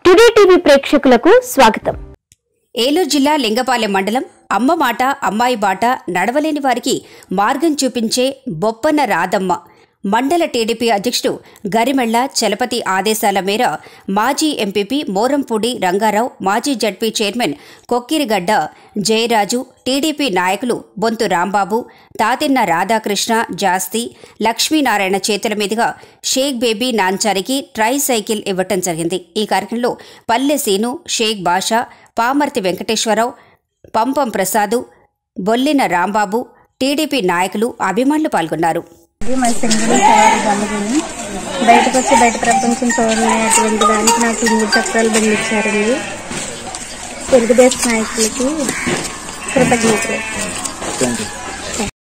today TV ప్రేక్షకులకు స్వాగతం ఏలూరు జిల్లా లింగపాలెం మండలం అమ్మ మాట అమ్మాయి బాట నడవలేని వారికి మార్గం చూపించే బొప్పన రాధమ్మ మండల టీడీపీ అధ్యక్షుడు గరిమెళ్ల చలపతి ఆదేశాల మేర మాజీ ఎంపీపీ మోరంపూడి రంగారావు మాజీ ZP chairman Kokkirigadda Jayaraju TDP నాయకులు బొంతు రాంబాబు తాతిన్న రాధాకృష్ణ జాస్తి లక్ష్మీనారాయణ చేతుల మీదుగా షేక్ బేబీ నాంచారికి ట్రై సైకిల్ ఇవ్వటం జరిగింది ఈ కార్యక్రమంలో పల్లె సీను షేక్ బాషా పామర్తి వెంకటేశ్వరరావు పంపం ప్రసాదు బొల్లిన రాంబాబు టీడీపీ నాయకులు అభిమానులు పాల్గొన్నారు ఇది మా సింగిల్ సవారి గమని బయటకు వచ్చి బయట ప్రపంచం చూడలేటువంటి దానికి నాకు ఈ మూడు చక్రాలు బండి ఇచ్చారండి తెలుగుదేశం నాయకులకి కృతజ్ఞతలు